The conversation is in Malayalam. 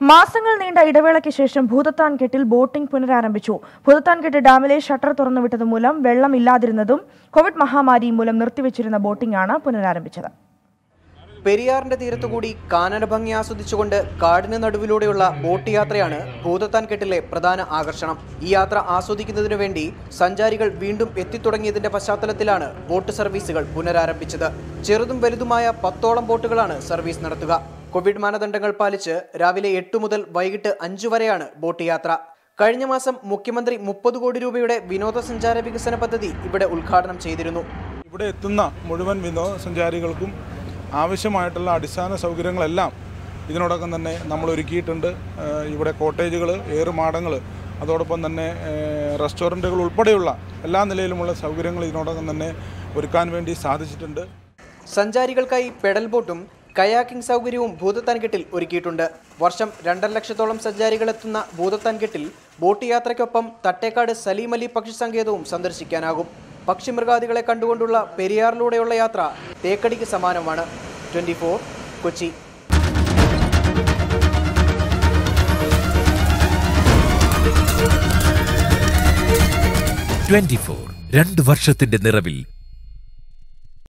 മാസങ്ങൾ നീണ്ട ഇടവേളയ്ക്ക് ശേഷം ഭൂതത്താൻകെട്ടിൽ ബോട്ടിംഗ് പുനരാരംഭിച്ചു ഭൂതത്താൻകെട്ട് ഡാമിലെ ഷട്ടർ തുറന്നുവിട്ടത് മൂലം വെള്ളം ഇല്ലാതിരുന്നതും കോവിഡ് മഹാമാരി മൂലം നിർത്തിവച്ചിരുന്ന ബോട്ടിംഗാണ് പുനരാരംഭിച്ചത് പെരിയാറിന്റെ തീരത്തുകൂടി കാനന ഭംഗി ആസ്വദിച്ചുകൊണ്ട് കാടിന് നടുവിലൂടെയുള്ള ബോട്ട് യാത്രയാണ് ഭൂതത്താൻകെട്ടിലെ പ്രധാന ആകർഷണം ഈ യാത്ര ആസ്വദിക്കുന്നതിനു വേണ്ടി സഞ്ചാരികൾ വീണ്ടും എത്തിത്തുടങ്ങിയതിന്റെ പശ്ചാത്തലത്തിലാണ് ബോട്ട് സർവീസുകൾ പുനരാരംഭിച്ചത് ചെറുതും വലുതുമായ പത്തോളം ബോട്ടുകളാണ് സർവീസ് നടത്തുക കോവിഡ് മാനദണ്ഡങ്ങൾ പാലിച്ച് രാവിലെ എട്ട് മുതൽ വൈകിട്ട് അഞ്ചു വരെയാണ് ബോട്ട് യാത്ര കഴിഞ്ഞ മാസം മുഖ്യമന്ത്രി മുപ്പത് കോടി രൂപയുടെ വിനോദസഞ്ചാര വികസന പദ്ധതി ഇവിടെ ഉദ്ഘാടനം ചെയ്തിരുന്നു ഇവിടെ എത്തുന്ന മുഴുവൻ വിനോദസഞ്ചാരികൾക്കും ആവശ്യമായിട്ടുള്ള അടിസ്ഥാന സൗകര്യങ്ങളെല്ലാം ഇതിനോടൊപ്പം തന്നെ നമ്മൾ ഒരുക്കിയിട്ടുണ്ട് ഏഹ് ഇവിടെ കോട്ടേജുകൾ ഏറുമാടങ്ങൾ അതോടൊപ്പം തന്നെ ഏഹ് റെസ്റ്റോറൻറ്റുകൾ ഉൾപ്പെടെയുള്ള എല്ലാ നിലയിലുമുള്ള സൗകര്യങ്ങൾ ഇതിനോടൊപ്പം തന്നെ ഒരുക്കാൻ വേണ്ടി സാധിച്ചിട്ടുണ്ട് സഞ്ചാരികൾക്കായി പെഡൽ ബോട്ടും കയാക്കിംഗ് സൗകര്യവും ഭൂതത്താൻകെട്ടിൽ ഒരുക്കിയിട്ടുണ്ട് വർഷം രണ്ടര ലക്ഷത്തോളം സഞ്ചാരികൾ എത്തുന്ന ഭൂതത്താൻകെട്ടിൽ ബോട്ട് യാത്രയ്ക്കൊപ്പം തട്ടേക്കാട് സലീം അലി പക്ഷി സങ്കേതവും സന്ദർശിക്കാനാകും പക്ഷിമൃഗാദികളെ കണ്ടുകൊണ്ടുള്ള പെരിയാറിലൂടെയുള്ള യാത്ര തേക്കടിക്ക് സമാനമാണ് ട്വന്റി കൊച്ചി ട്വന്റി ഫോർ രണ്ട് വർഷത്തിന്റെ നിറവിൽ